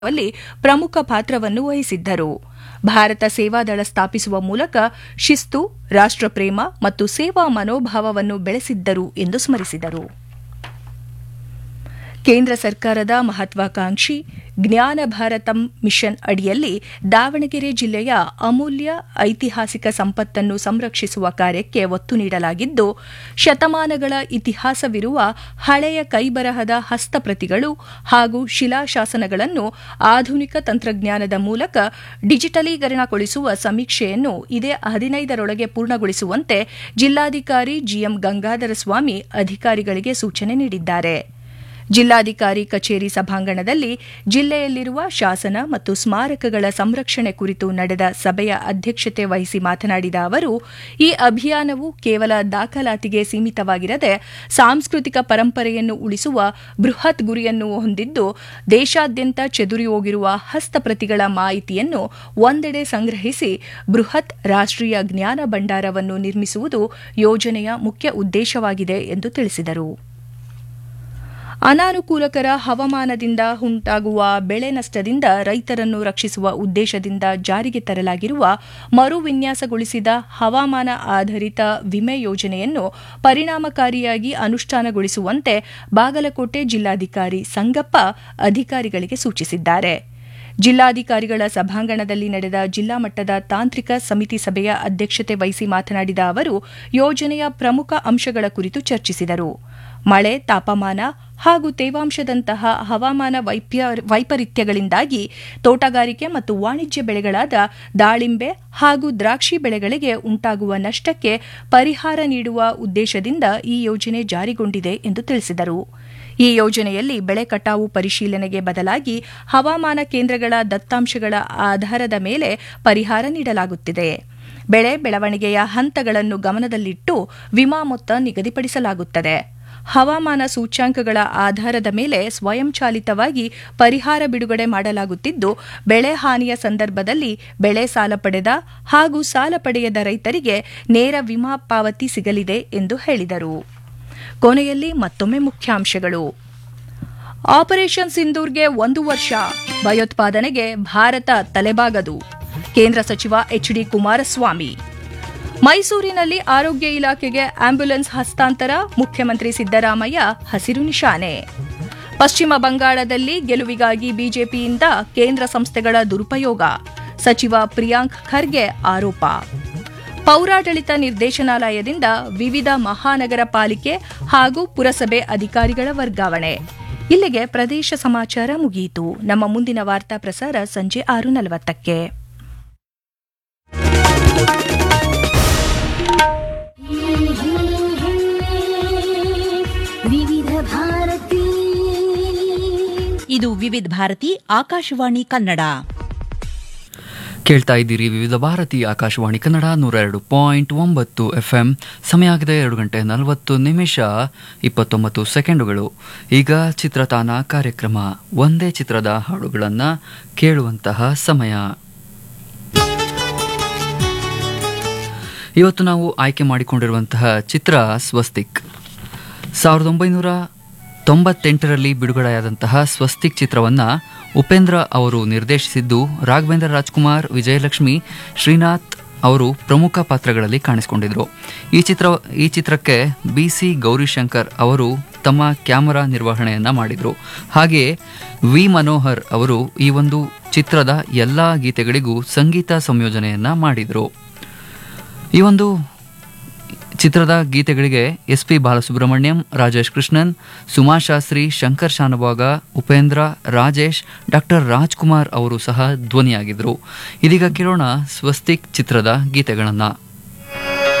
ಲ್ಲಿ ಪ್ರಮುಖ ಪಾತ್ರವನ್ನು ವಹಿಸಿದ್ದರು ಭಾರತ ಸೇವಾದಳ ಸ್ಥಾಪಿಸುವ ಮೂಲಕ ಶಿಸ್ತು ರಾಷ್ಟ್ರಪ್ರೇಮ ಮತ್ತು ಸೇವಾ ಮನೋಭಾವವನ್ನು ಬೆಳೆಸಿದ್ದರು ಎಂದು ಸ್ಮರಿಸಿದರು ಕೇಂದ್ರ ಸರ್ಕಾರದ ಮಹತ್ವಾಕಾಂಕ್ಷಿ ಜ್ಞಾನ ಭಾರತಂ ಮಿಷನ್ ಅಡಿಯಲ್ಲಿ ದಾವಣಗೆರೆ ಜಿಲ್ಲೆಯ ಅಮೂಲ್ಯ ಐತಿಹಾಸಿಕ ಸಂಪತ್ತನ್ನು ಸಂರಕ್ಷಿಸುವ ಕಾರ್ಯಕ್ಕೆ ಒತ್ತು ನೀಡಲಾಗಿದ್ದು ಶತಮಾನಗಳ ಇತಿಹಾಸವಿರುವ ಹಳೆಯ ಕೈಬರಹದ ಹಸ್ತಪ್ರತಿಗಳು ಹಾಗೂ ಶಿಲಾಶಾಸನಗಳನ್ನು ಆಧುನಿಕ ತಂತ್ರಜ್ಞಾನದ ಮೂಲಕ ಡಿಜಿಟಲೀಕರಣಗೊಳಿಸುವ ಸಮೀಕ್ಷೆಯನ್ನು ಇದೇ ಹದಿನೈದರೊಳಗೆ ಪೂರ್ಣಗೊಳಿಸುವಂತೆ ಜಿಲ್ಲಾಧಿಕಾರಿ ಜಿಎಂ ಗಂಗಾಧರ ಸ್ವಾಮಿ ಅಧಿಕಾರಿಗಳಿಗೆ ಸೂಚನೆ ನೀಡಿದ್ದಾರೆ ಜಿಲ್ಲಾಧಿಕಾರಿ ಕಚೇರಿ ಸಭಾಂಗಣದಲ್ಲಿ ಜಿಲ್ಲೆಯಲ್ಲಿರುವ ಶಾಸನ ಮತ್ತು ಸ್ಮಾರಕಗಳ ಸಂರಕ್ಷಣೆ ಕುರಿತು ನಡೆದ ಸಭೆಯ ಅಧ್ಯಕ್ಷತೆ ವಹಿಸಿ ಮಾತನಾಡಿದ ಅವರು ಈ ಅಭಿಯಾನವು ಕೇವಲ ದಾಖಲಾತಿಗೆ ಸೀಮಿತವಾಗಿರದೆ ಸಾಂಸ್ಕೃತಿಕ ಪರಂಪರೆಯನ್ನು ಉಳಿಸುವ ಬೃಹತ್ ಗುರಿಯನ್ನು ಹೊಂದಿದ್ದು ದೇಶಾದ್ಯಂತ ಚೆದುರಿ ಹೋಗಿರುವ ಹಸ್ತಪ್ರತಿಗಳ ಮಾಹಿತಿಯನ್ನು ಒಂದೆಡೆ ಸಂಗ್ರಹಿಸಿ ಬೃಹತ್ ರಾಷ್ಟ್ರೀಯ ಜ್ಞಾನ ಭಂಡಾರವನ್ನು ನಿರ್ಮಿಸುವುದು ಯೋಜನೆಯ ಮುಖ್ಯ ಉದ್ದೇಶವಾಗಿದೆ ಎಂದು ತಿಳಿಸಿದರು ಅನಾನುಕೂಲಕರ ಹವಾಮಾನದಿಂದ ಉಂಟಾಗುವ ಬೆಳೆ ನಷ್ಟದಿಂದ ರೈತರನ್ನು ರಕ್ಷಿಸುವ ಉದ್ದೇಶದಿಂದ ಜಾರಿಗೆ ತರಲಾಗಿರುವ ಮರು ವಿನ್ಯಾಸಗೊಳಿಸಿದ ಹವಾಮಾನ ಆಧಾರಿತ ವಿಮೆ ಯೋಜನೆಯನ್ನು ಪರಿಣಾಮಕಾರಿಯಾಗಿ ಅನುಷ್ಠಾನಗೊಳಿಸುವಂತೆ ಬಾಗಲಕೋಟೆ ಜಿಲ್ಲಾಧಿಕಾರಿ ಸಂಗಪ್ಪ ಅಧಿಕಾರಿಗಳಿಗೆ ಸೂಚಿಸಿದ್ದಾರೆ ಜಿಲ್ಲಾಧಿಕಾರಿಗಳ ಸಭಾಂಗಣದಲ್ಲಿ ನಡೆದ ಜಿಲ್ಲಾ ಮಟ್ಟದ ತಾಂತ್ರಿಕ ಸಮಿತಿ ಸಭೆಯ ಅಧ್ಯಕ್ಷತೆ ವಹಿಸಿ ಮಾತನಾಡಿದ ಅವರು ಯೋಜನೆಯ ಪ್ರಮುಖ ಅಂಶಗಳ ಕುರಿತು ಚರ್ಚಿಸಿದರು ಮಳೆ ತಾಪಮಾನ ಹಾಗೂ ತೇವಾಂಶದಂತಹ ಹವಾಮಾನ ವೈಪರೀತ್ಯಗಳಿಂದಾಗಿ ತೋಟಗಾರಿಕೆ ಮತ್ತು ವಾಣಿಜ್ಯ ಬೆಳೆಗಳಾದ ದಾಳಿಂಬೆ ಹಾಗೂ ದ್ರಾಕ್ಷಿ ಬೆಳೆಗಳಿಗೆ ಉಂಟಾಗುವ ನಷ್ಟಕ್ಕೆ ಪರಿಹಾರ ನೀಡುವ ಉದ್ದೇಶದಿಂದ ಈ ಯೋಜನೆ ಜಾರಿಗೊಂಡಿದೆ ಎಂದು ತಿಳಿಸಿದರು ಈ ಯೋಜನೆಯಲ್ಲಿ ಬೆಳೆ ಕಟಾವು ಪರಿಶೀಲನೆಗೆ ಬದಲಾಗಿ ಹವಾಮಾನ ಕೇಂದ್ರಗಳ ದತ್ತಾಂಶಗಳ ಆಧಾರದ ಮೇಲೆ ಪರಿಹಾರ ನೀಡಲಾಗುತ್ತಿದೆ ಬೆಳೆ ಬೆಳವಣಿಗೆಯ ಹಂತಗಳನ್ನು ಗಮನದಲ್ಲಿಟ್ಟು ವಿಮಾ ಮೊತ್ತ ನಿಗದಿಪಡಿಸಲಾಗುತ್ತದೆ ಹವಾಮಾನ ಸೂಚ್ಯಾಂಕಗಳ ಆಧಾರದ ಮೇಲೆ ಸ್ವಯಂಚಾಲಿತವಾಗಿ ಪರಿಹಾರ ಬಿಡುಗಡೆ ಮಾಡಲಾಗುತ್ತಿದ್ದು ಬೆಳೆ ಹಾನಿಯ ಸಂದರ್ಭದಲ್ಲಿ ಬೆಳೆ ಸಾಲ ಪಡೆದ ಹಾಗೂ ಸಾಲ ಪಡೆಯದ ರೈತರಿಗೆ ನೇರ ವಿಮಾ ಪಾವತಿ ಸಿಗಲಿದೆ ಎಂದು ಹೇಳಿದರು ಕೊನೆಯಲ್ಲಿ ಮತ್ತೊಮ್ಮೆ ಮುಖ್ಯಾಂಶಗಳು ಆಪರೇಷನ್ ಸಿಂಧೂರ್ಗೆ ಒಂದು ವರ್ಷ ಭಯೋತ್ಪಾದನೆಗೆ ಭಾರತ ತಲೆಬಾಗದು ಕೇಂದ್ರ ಸಚಿವ ಎಚ್ಡಿ ಕುಮಾರಸ್ವಾಮಿ ಮೈಸೂರಿನಲ್ಲಿ ಆರೋಗ್ಯ ಇಲಾಖೆಗೆ ಆಂಬ್ಯುಲೆನ್ಸ್ ಹಸ್ತಾಂತರ ಮುಖ್ಯಮಂತ್ರಿ ಸಿದ್ದರಾಮಯ್ಯ ಹಸಿರು ನಿಶಾನೆ ಪಶ್ಚಿಮ ಬಂಗಾಳದಲ್ಲಿ ಗೆಲುವಿಗಾಗಿ ಬಿಜೆಪಿಯಿಂದ ಕೇಂದ್ರ ಸಂಸ್ಥೆಗಳ ದುರುಪಯೋಗ ಸಚಿವ ಪ್ರಿಯಾಂಕ್ ಖರ್ಗೆ ಆರೋಪ ಪೌರಾಡಳಿತ ನಿರ್ದೇಶನಾಲಯದಿಂದ ವಿವಿಧ ಮಹಾನಗರ ಪಾಲಿಕೆ ಹಾಗೂ ಪುರಸಭೆ ಅಧಿಕಾರಿಗಳ ವರ್ಗಾವಣೆ ಇಲ್ಲಿಗೆ ಪ್ರದೇಶ ಸಮಾಚಾರ ಮುಗಿಯಿತು ನಮ್ಮ ಮುಂದಿನ ವಾರ್ತಾ ಪ್ರಸಾರ ಸಂಜೆ ಆರು ನಲವತ್ತಕ್ಕೆ ವಿವಿಧ ಭಾರತಿ ಇದು ವಿವಿಧ ಭಾರತಿ ಆಕಾಶವಾಣಿ ಕನ್ನಡ ಕೇಳ್ತಾ ಇದ್ದೀರಿ ವಿವಿಧ ಭಾರತಿ ಆಕಾಶವಾಣಿ ಕನ್ನಡ ನೂರ ಎರಡು ಪಾಯಿಂಟ್ ಒಂಬತ್ತು ಎಫ್ ಎಂ ಸಮಯ ಆಗಿದೆ ಎರಡು ಗಂಟೆ ನಲವತ್ತು ನಿಮಿಷ ಇಪ್ಪತ್ತೊಂಬತ್ತು ಸೆಕೆಂಡುಗಳು ಈಗ ಚಿತ್ರತಾನ ಕಾರ್ಯಕ್ರಮ ಒಂದೇ ಚಿತ್ರದ ಹಾಡುಗಳನ್ನು ಕೇಳುವಂತಹ ಸಮಯ ಇವತ್ತು ನಾವು ಆಯ್ಕೆ ಮಾಡಿಕೊಂಡಿರುವಂತಹ ಚಿತ್ರ ಸ್ವಸ್ತಿಕ್ ಸಾವಿರದ ಒಂಬೈನೂರ ತೊಂಬತ್ತೆಂಟರಲ್ಲಿ ಬಿಡುಗಡೆಯಾದಂತಹ ಸ್ವಸ್ತಿಕ್ ಚಿತ್ರವನ್ನು ಉಪೇಂದ್ರ ಅವರು ನಿರ್ದೇಶಿಸಿದ್ದು ರಾಘವೇಂದ್ರ ರಾಜ್ಕುಮಾರ್ ವಿಜಯಲಕ್ಷ್ಮಿ ಶ್ರೀನಾಥ್ ಅವರು ಪ್ರಮುಖ ಪಾತ್ರಗಳಲ್ಲಿ ಕಾಣಿಸಿಕೊಂಡಿದ್ರು ಈ ಚಿತ್ರ ಈ ಚಿತ್ರಕ್ಕೆ ಬಿ ಸಿ ಗೌರಿಶಂಕರ್ ಅವರು ತಮ್ಮ ಕ್ಯಾಮರಾ ನಿರ್ವಹಣೆಯನ್ನು ಮಾಡಿದರು ಹಾಗೆಯೇ ವಿ ಮನೋಹರ್ ಅವರು ಈ ಒಂದು ಚಿತ್ರದ ಎಲ್ಲ ಗೀತೆಗಳಿಗೂ ಸಂಗೀತ ಸಂಯೋಜನೆಯನ್ನು ಮಾಡಿದರು ಈ ಒಂದು ಚಿತ್ರದ ಗೀತೆಗಳಿಗೆ S P Balasubrahmanyam Rajesh Krishnan Suma Shastri Shankar Shanbhag Upendra Rajesh doctor Rajkumar ಅವರು ಸಹ ಧ್ವನಿಯಾಗಿದ್ದರು ಇದೀಗ ಕೇಳೋಣ ಸ್ವಸ್ತಿಕ್ ಚಿತ್ರದ ಗೀತೆಗಳನ್ನು